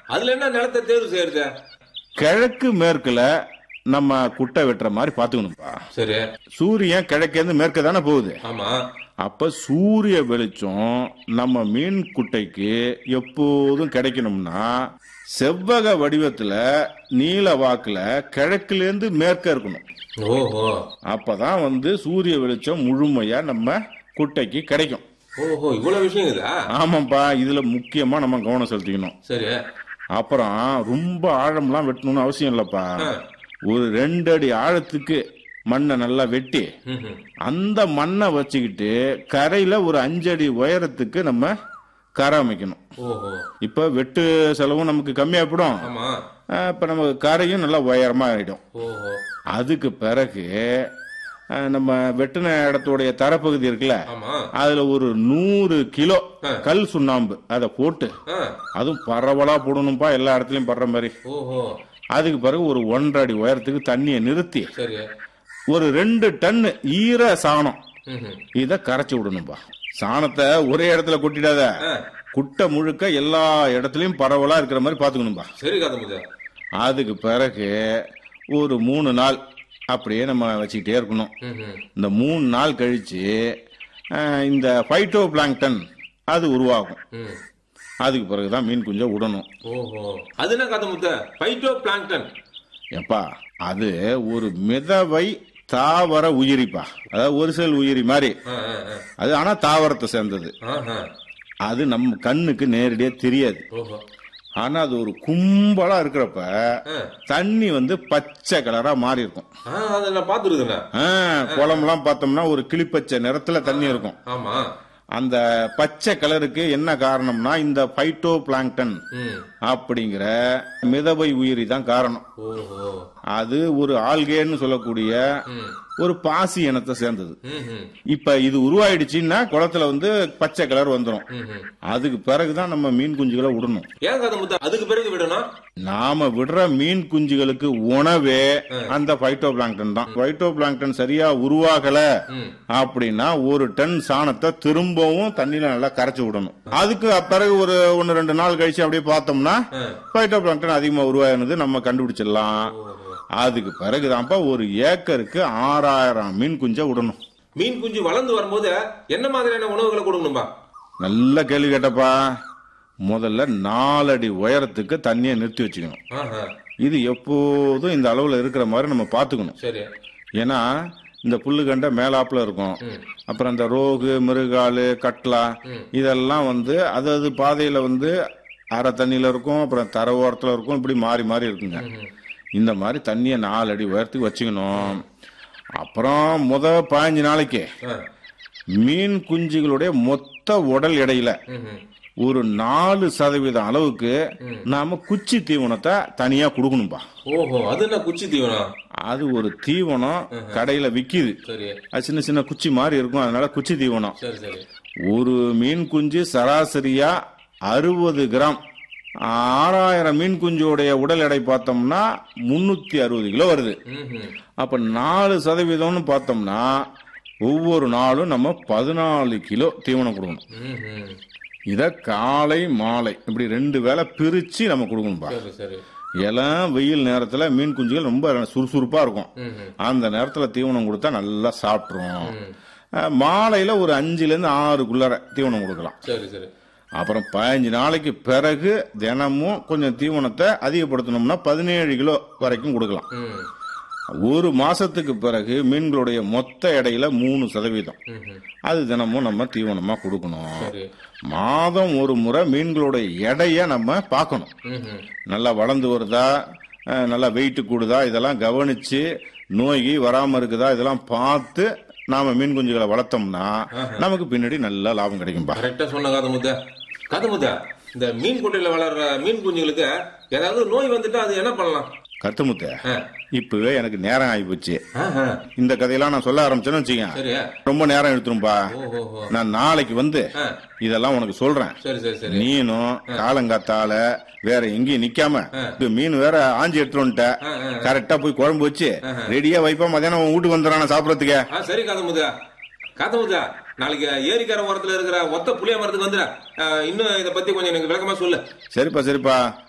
அதுல என்ன நிலத்தை தேர்வு செய்யறது கிழக்கு மேற்குல நம்ம குட்டை வெட்டுற மாதிரி பாத்துக்கணும்பா சரி சூரியன் கிழக்கேந்து மேற்கு தானே போகுது ஆமா அப்ப சூரிய வெளிச்சம் நம்ம மீன் குட்டைக்கு எப்போதும் கிடைக்கணும்னா செவ்வக வடிவத்துல நீல வாக்குல கிழக்குல இருந்து மேற்க இருக்கணும் ஓஹோ அப்பதான் வந்து சூரிய வெளிச்சம் முழுமையா நம்ம குட்டைக்கு கிடைக்கும் ஓஹோ இவ்வளவு விஷயம் இதா ஆமாப்பா இதுல முக்கியமா நம்ம கவனம் செலுத்திக்கணும் சரி அப்புறம் ரொம்ப ஆழம்லாம் வெட்டணும்னு அவசியம் இல்லப்பா ஆ. ஒரு ரெண்டு அடி ஆழத்துக்கு மண்ணை நல்லா வெட்டி ம்ஹும். அந்த மண்ணை வச்சுக்கிட்டு கரையில ஒரு அஞ்சு அடி உயரத்துக்கு நம்ம கரை அமைக்கணும் ஓஹோ இப்ப வெட்டு செலவும் நமக்கு கம்மியாகிடும் ஆமா இப்ப நம்ம கரையும் நல்லா உயரமா ஆயிடும் ஓஹோ அதுக்கு பிறகு அஹ், நம்ம வெட்டின இடத்துடைய தரப்பகுதி இருக்குல்ல ஆமா அதுல ஒரு நூறு கிலோ கல் சுண்ணாம்பு அதை போட்டு ஆ. அதுவும் பரவலா போடணும்பா எல்லா இடத்துலயும் படுற மாதிரி ஓஹோ அதுக்கு பிறகு ஒரு ஒன்றரை அடி உயரத்துக்கு தண்ணியை நிறுத்தி சரி ஒரு ரெண்டு டன் ஈர சாணம் ம்ஹும். இத கரைச்சி விடணும்பா சாணத்தை ஒரே இடத்துல கொட்டிடாத ஆ. குட்டை முழுக்க எல்லா இடத்துலயும் பரவலா இருக்கிற மாதிரி பாத்துக்கணும்பா சரி காதமுதா அதுக்கு பிறகு ஒரு மூணு நாள் அப்படியே நம்ம வச்சுக்கிட்டே இருக்கணும் ம்ஹும். இந்த மூணு நாள் கழிச்சு அஹ், இந்த ஃபைட்டோ பிளாங்டன் அது உருவாகும் ம். அதுக்கு பிறகுதான் மீன் குஞ்சை விடணும் ஓஹோ அது என்ன காதமுத்த பைட்டோ பிளாங்டன் எப்பா அது ஒரு மிதவை தாவர உயிரிப்பா அதாவது ஒரு செல் உயிரி மாதிரி ஆ, ஆ, ஆ. அது ஆனா தாவரத்தை சேர்ந்தது ஆஹா. அது நம்ம கண்ணுக்கு நேரடியா தெரியாது ஓஹோ ஆனா அது ஒரு கும்பலா இருக்கிறப்ப ஆ. தண்ணி வந்து பச்சை கலரா மாறி இருக்கும் ஆ, அதை நான் பாத்துருக்கேன் ஆ, குளம்லாம் பார்த்தோம்னா ஒரு கிளிப்பச்சை நிறத்துல தண்ணி இருக்கும் ஆமா அந்த பச்சை கலருக்கு என்ன காரணம்னா இந்த பைட்டோ பிளாங்டன் ம். அப்படிங்கிற மிதவை உயிரி தான் காரணம் ஓஹோ அது ஒரு ஆல்கேன்னு சொல்லக்கூடிய ம். ஒரு பாசி இனத்தை சேர்ந்தது ம்ஹும். இப்ப இது உருவாயிடுச்சுன்னா குளத்துல வந்து பச்சை கலர் வந்துடும் ம்ஹும். அதுக்கு பிறகுதான் நம்ம மீன் குஞ்சுகளை விடணும் ஏன் காதமுத்த அதுக்கு பிறகு விடணும் நாம விடுற மீன் குஞ்சுகளுக்கு உணவே அந்த பைட்டோ பிளாங்டன் தான் பைட்டோ பிளாங்டன் சரியா உருவாகல ம். அப்படின்னா ஒரு டன் சாணத்தை திரும்பவும் தண்ணியில நல்லா கரைச்சு விடணும் அதுக்கு பிறகு ஒரு ஒன்னு ரெண்டு நாள் கழிச்சு அப்படியே பார்த்தோம்னா ஆ. பைட்டோ பிளாங்டன் அதிகமா உருவாகினது நம்ம கண்டுபிடிச்சிடலாம் ஓஹோ. அதுக்கு பிறகுதான்ப்பா ஒரு ஏக்கருக்கு ஆறாயிரம் மீன் குஞ்சை விடணும் மீன் குஞ்சு வளர்ந்து வரும்போது என்ன மாதிரியான உணவுகளை கொடுக்கணும்பா நல்ல கேள்வி கேட்டப்பா முதல்ல நாலடி உயரத்துக்கு தண்ணியை நிறுத்தி வச்சுக்கணும் ஆஹா. இது எப்போதும் இந்த அளவுல இருக்கிற மாதிரி நம்ம பார்த்துக்கணும் சரி ஏன்னா இந்த புல்லு கண்ட மேலாப்புல இருக்கும் அப்புறம் இந்த ரோகு மிருகாலு கட்லா இதெல்லாம் வந்து அதாவது பாதையில வந்து அரை தண்ணியில இருக்கும் அப்புறம் தர ஓரத்துல இருக்கும் இப்படி மாறி மாறி இருக்குங்க இந்த மாதிரி தண்ணியை நாலு அடி உயரத்துக்கு வச்சுக்கணும் அப்புறம் முத பதினஞ்சு நாளைக்கு ஆ. மீன் குஞ்சுகளுடைய மொத்த உடல் எடையில ம்ஹும். ஒரு நாலு சதவீதம் அளவுக்கு நாம குச்சி தீவனத்தை தனியா கொடுக்கணும்பா ஓஹோ அது என்ன குச்சி தீவனம் அது ஒரு தீவனம் கடையில விக்குது சரி அது சின்ன சின்ன குச்சி மாதிரி இருக்கும் அதனால குச்சி தீவனம் சரி சரி ஒரு மீன் குஞ்சு சராசரியா அறுபது கிராம் ஆறாயிரம் மீன் குஞ்சோடைய உடல் எடை பார்த்தோம்னா முன்னூத்தி அறுபது கிலோ வருது ம்ஹும். அப்ப நாலு சதவீதம்னு பார்த்தோம்னா ஒவ்வொரு நாளும் நம்ம பதினாலு கிலோ தீவனம் கொடுக்கணும் ம்ஹும். இத காலை மாலை இப்படி ரெண்டு வேளை பிரிச்சு நம்ம கொடுக்கணும்பா சரி சரி இளம் வெயில் நேரத்துல மீன் குஞ்சுகள் ரொம்ப சுறுசுறுப்பா இருக்கும் ம்ஹும். அந்த நேரத்துல தீவனம் கொடுத்தா நல்லா சாப்பிட்டுரும் அஹ், மாலையில ஒரு அஞ்சுல இருந்து ஆறுக்குள்ளார தீவனம் கொடுக்கலாம் சரி சரி அப்புறம் பதினஞ்சு நாளைக்கு பிறகு தினமும் கொஞ்சம் தீவனத்தை அதிகப்படுத்தணும்னா பதினேழு கிலோ வரைக்கும் கொடுக்கலாம் ம். ஒரு மாசத்துக்கு பிறகு மீன்களுடைய மொத்த எடையில மூணு சதவீதம் ம்ஹும். அது தினமும் நம்ம தீவனமா கொடுக்கணும் சரி மாதம் ஒரு முறை மீன்களுடைய எடைய நம்ம பார்க்கணும் ம்ஹும். நல்லா வளர்ந்து வருதா அஹ், நல்லா வெயிட் கூடுதா இதெல்லாம் கவனிச்சு நோய் வராம இருக்குதா இதெல்லாம் பார்த்து நாம மீன் குஞ்சுகளை வளர்த்தோம்னா நமக்கு பின்னாடி நல்ல லாபம் கிடைக்கும்பா கரெக்டா சொன்ன காதமுத்த காதமுத்த இந்த மீன் குட்டையில வளர்ற மீன் குஞ்சுகளுக்கு ஏதாவது நோய் வந்துட்டா அது என்ன பண்ணலாம் கத்துமுத்த ஆ. இப்பவே எனக்கு நேரம் ஆகி போச்சு ஆஹா. இந்த கதையெல்லாம் நான் சொல்ல ஆரம்பிச்சேன்னு வச்சுக்கேன் சரி ரொம்ப நேரம் எடுத்துரும்பா ஓஹோ நான் நாளைக்கு வந்து ஆ. இதெல்லாம் உனக்கு சொல்றேன் சரி சரி சரி நீனும் காலங்காத்தால வேற எங்கேயும் நிக்காம இது மீன் வேற ஆஞ்சி எடுத்துட்டு வந்துட்ட கரெக்டா போய் குழம்பு வச்சு ரெடியா வைப்பா மதியானம் உன் வீட்டுக்கு வந்துடுறான் சாப்பிடறதுக்கு ஆ சரி காதமுதா காதமுதா நாளைக்கு ஏரிக்கார ஓரத்துல இருக்கிற ஒத்த புளிய மரத்துக்கு வந்துடுறேன் ஆ, இன்னும் இத பத்தி கொஞ்சம் எனக்கு விளக்கமா சொல்லு சரிப்பா சரிப்பா